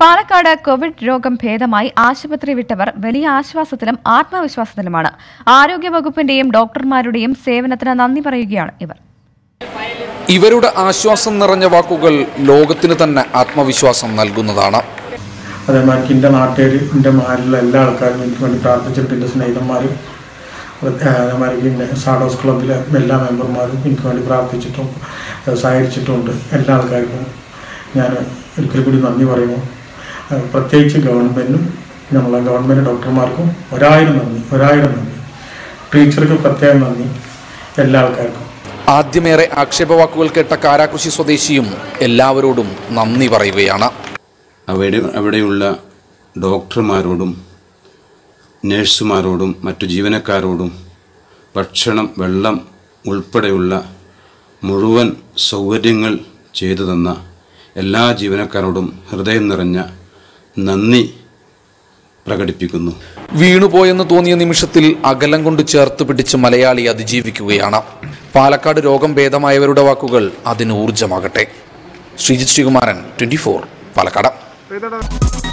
Palakkad Covid രോഗം ഭേദമായി ആശുപത്രി വിട്ടവർ വലിയ ആശ്വാസത്തിലും ആത്മവിശ്വാസത്തിലുമാണ് ആരോഗ്യവകുപ്പിന്റെയും ഡോക്ടർമാരുടെയും സേവനത്തിന് നന്ദി പറയുകയാണ് ഇവർ ഇവരുടെ ആശ്വാസം നിറഞ്ഞ വാക്കുകൾ ലോകത്തിന് തന്നെ ആത്മവിശ്വാസം നൽകുന്നതാണ് അതേമാതിരി എൻ്റെ നാട്ടുകാർ എൻ്റെ മഹലിലെ എല്ലാ ആൾക്കാരും എനിക്ക് വേണ്ടി പ്രാർത്ഥിച്ചിട്ട് എൻ്റെ സ്നേഹിതന്മാരും അതേമാതിരി പിന്നെ സാഡോസ് ക്ലബിലെ എല്ലാ മെമ്പർമാരും എനിക്ക് വേണ്ടി പ്രാർത്ഥിച്ചിട്ടും ഏഹ് സഹകരിച്ചിട്ടുമുണ്ട് എല്ലാ ആൾക്കാർക്കും ഞാൻ ഒരിക്കൽ കൂടി നന്ദി പറയുന്നു ഏഹ് പ്രത്യേകിച്ച് ഗവൺമെൻറ്റിനും നമ്മളെ ഗവൺമെൻറ് ഡോക്ടർമാർക്കും ഒരായിരം നന്ദി ഒരായിരം നന്ദി ടീച്ചർക്ക് പ്രത്യേകം നന്ദി എല്ലാ ആൾക്കാർക്കും ആദ്യമേറെ ആക്ഷേപവാക്കുകൾ കേട്ട കാരാകൃഷി സ്വദേശിയും എല്ലാവരോടും നന്ദി പറയുകയാണ് അവിടെ അവിടെയുള്ള ഡോക്ടർമാരോടും നഴ്സുമാരോടും മറ്റു ജീവനക്കാരോടും ഭക്ഷണം വെള്ളം ഉൾപ്പെടെയുള്ള മുഴുവൻ സൗകര്യങ്ങൾ ചെയ്തു തന്ന എല്ലാ ജീവനക്കാരോടും ഹൃദയം നിറഞ്ഞ നന്ദി പ്രകടിപ്പിക്കുന്നു വീണുപോയെന്ന് തോന്നിയ നിമിഷത്തിൽ അകലം കൊണ്ട് ചേർത്ത് പിടിച്ച് മലയാളി അതിജീവിക്കുകയാണ് പാലക്കാട് രോഗം ഭേദമായവരുടെ വാക്കുകൾ അതിന് ഊർജമാകട്ടെ ശ്രീജിത് ശ്രീകുമാരൻ ട്വന്റി പാലക്കാട്